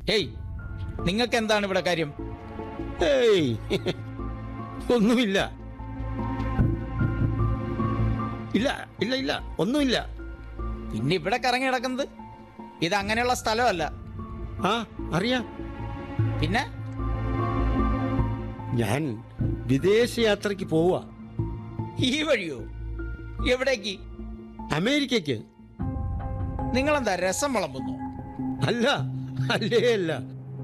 ഏയ് നിങ്ങൾക്ക് എന്താണ് ഇവിടെ കാര്യം ഏയ് ഒന്നുമില്ല ഇല്ല ഇല്ല ഇല്ല ഒന്നുമില്ല പിന്നെ ഇവിടെ കറങ്ങി കിടക്കുന്നത് ഇത് അങ്ങനെയുള്ള സ്ഥലമല്ല ആ അറിയാം പിന്നെ ഞാൻ വിദേശയാത്രയ്ക്ക് പോവാ ഈ വഴിയോ എവിടേക്ക് അമേരിക്കയ്ക്ക് നിങ്ങളെന്താ രസം വിളമ്പുന്നു അല്ല അല്ലേ അല്ല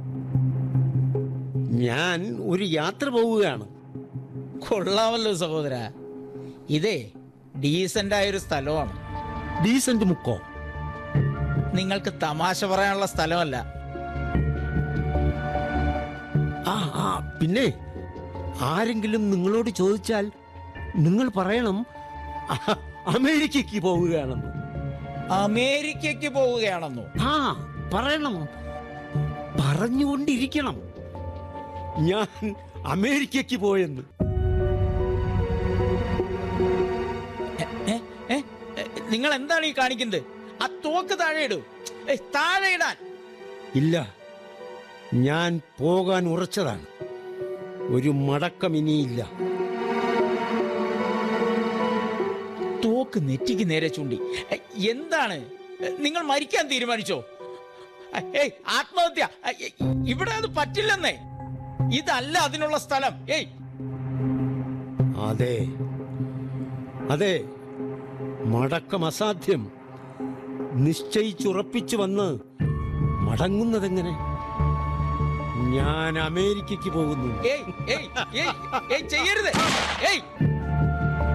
ഞാൻ ഒരു യാത്ര പോവുകയാണ് കൊള്ളാമല്ലോ സഹോദര ഇതേ ഡീസന്റ് ആയൊരു സ്ഥലമാണ് ഡീസന്റ് മുക്കോ നിങ്ങൾക്ക് തമാശ പറയാനുള്ള സ്ഥലമല്ല ആ ആ പിന്നെ ആരെങ്കിലും നിങ്ങളോട് ചോദിച്ചാൽ നിങ്ങൾ പറയണം "അഹ, അമേരിക്കയ്ക്ക് പോവുകയാണെന്ന് അമേരിക്കയ്ക്ക് പോവുകയാണെന്നോ ആ പറയണം പറഞ്ഞുകൊണ്ടിരിക്കണം ഞാൻ അമേരിക്കയ്ക്ക് പോയെന്ന് ഏ, ഏ, ഏ, നിങ്ങൾ എന്താണ് ഈ കാണിക്കുന്നത് ആ തോക്ക് താഴെ ഇടൂ ഏയ്, താഴെ ഇടാൻ ഇല്ല ഞാൻ പോകാൻ ഉറച്ചതാണ് ഒരു മടക്കം ഇനിയില്ല തോക്ക് നെറ്റിക്ക് നേരെ ചൂണ്ടി ഏ, എന്താണ് ഏ, നിങ്ങൾ മരിക്കാൻ തീരുമാനിച്ചോ ഏ, ഏയ് ആത്മഹത്യ ഏ, ഏയ്, ഇവിടെ അത് പറ്റില്ലെന്നേ ഇതല്ല അതിനുള്ള സ്ഥലം ഏയ് അതെ അതെ മടക്കം അസാധ്യം നിശ്ചയിച്ചുറപ്പിച്ചു വന്ന് മടങ്ങുന്നതെങ്ങനെ ഞാൻ അമേരിക്കയ്ക്ക് പോകുന്നു ഏയ് ഏയ് ഏയ് ഏയ് ചെയ്യരുത് ഏയ്